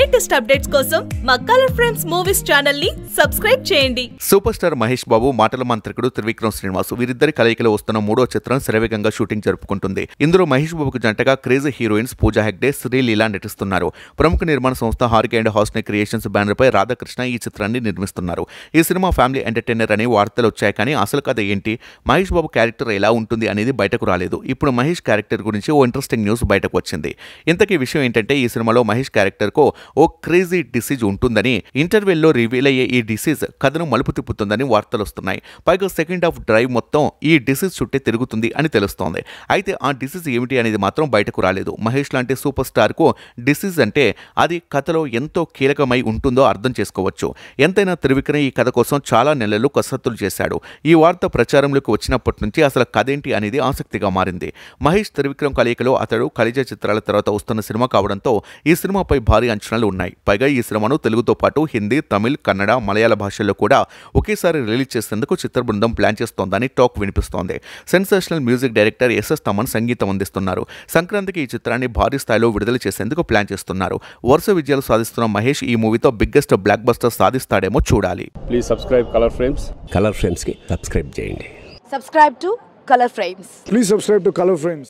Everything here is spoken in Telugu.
లేటెస్ట్ అప్డేట్స్ కోసం మా కలర్ ఫ్రేమ్స్ మూవీస్ ఛానల్ ని సబ్స్క్రైబ్ చేయండి సూపర్ స్టార్ మహేష్ బాబు మాటల మంత్రికుడు త్రివిక్రమ్ శ్రీనివాస్ వీరిద్దరి కలయికలో వస్తున్న మూడో చిత్రం శరవేగంగా షూటింగ్ జరుపుకుంటుంది ఇందులో మహేష్ బాబుకు జంటగా క్రేజీ హీరోయిన్స్ పూజా హెగ్డే శ్రీలీలా నటిస్తున్నారు ప్రముఖ నిర్మాణ సంస్థ Haarika and Hassine creations banner పై రాధాకృష్ణ ఈ చిత్రాన్ని నిర్మిస్తున్నారు ఈ సినిమా ఫ్యామిలీ ఎంటర్టైనర్ అనే వార్తలు వచ్చాయి కానీ అసలు కథ ఏంటి మహేష్ బాబు క్యారెక్టర్ ఎలా ఉంటుంది అనేది బయటకు రాలేదు ఇప్పుడు మహేష్ క్యారెక్టర్ గురించి ఓ ఇంట్రెస్టింగ్ న్యూస్ బయటకు వచ్చింది ఇంతకీ విషయం ఏంటంటే ఈ సినిమాలో మహేష్ క్యారెక్టర్ కు ఓ క్రేజీ డిసీజ్ ఉంటుందని ఇంటర్వెల్లో రివీల్ అయ్యే ఈ డిసీజ్ కథను మలుపు తిప్పుతుందని వార్తలు వస్తున్నాయి పైగా సెకండ్ హాఫ్ డ్రైవ్ మొత్తం ఈ డిసీజ్ చుట్టే తిరుగుతుంది అని తెలుస్తోంది అయితే ఆ డిసీజ్ ఏమిటి అనేది మాత్రం బయటకు రాలేదు మహేష్ లాంటి సూపర్ స్టార్ కు డిసీజ్ అంటే అది కథలో ఎంతో కీలకమై ఉంటుందో అర్థం చేసుకోవచ్చు ఎంతైనా త్రివిక్రమ్ ఈ కథ కోసం చాలా నెలలు కసరత్తులు చేశాడు ఈ వార్త ప్రచారంలోకి వచ్చినప్పటి నుంచి అసలు కథ ఏంటి అనేది ఆసక్తిగా మారింది మహేష్ త్రివిక్రమ్ కలయికలో అతడు ఖలిజ చిత్రాల తర్వాత వస్తున్న సినిమా కావడంతో ఈ సినిమాపై భారీ అంచనాలు ఉన్నాయి పైగా ఈ సినిమాను తెలుగుతో పాటు హిందీ తమిళ్ కన్నడ మలయాళ భాషల్లో కూడా ఒకేసారి రిలీజ్ చేసేందుకు చిత్ర బృందం ప్లాన్ చేస్తోందని టాక్ వినిపిస్తోంది sensational music director S S Thaman సంగీతం అందిస్తున్నారు సంక్రాంతికి ఈ చిత్రాన్ని భారీ స్థాయిలో విడుదల చేసేందుకు ప్లాన్ చేస్తున్నారు వరుస విజయాలు సాధిస్తున్న మహేష్ ఈ మూవీతో బిగ్గెస్ట్ బ్లాక్ బస్టర్ సాధిస్తాడేమో చూడాలి please subscribe colour frames colour ఫ్రేమ్స్కి సబ్స్క్రైబ్ చేయండి subscribe to color frames Please subscribe to Color Frames.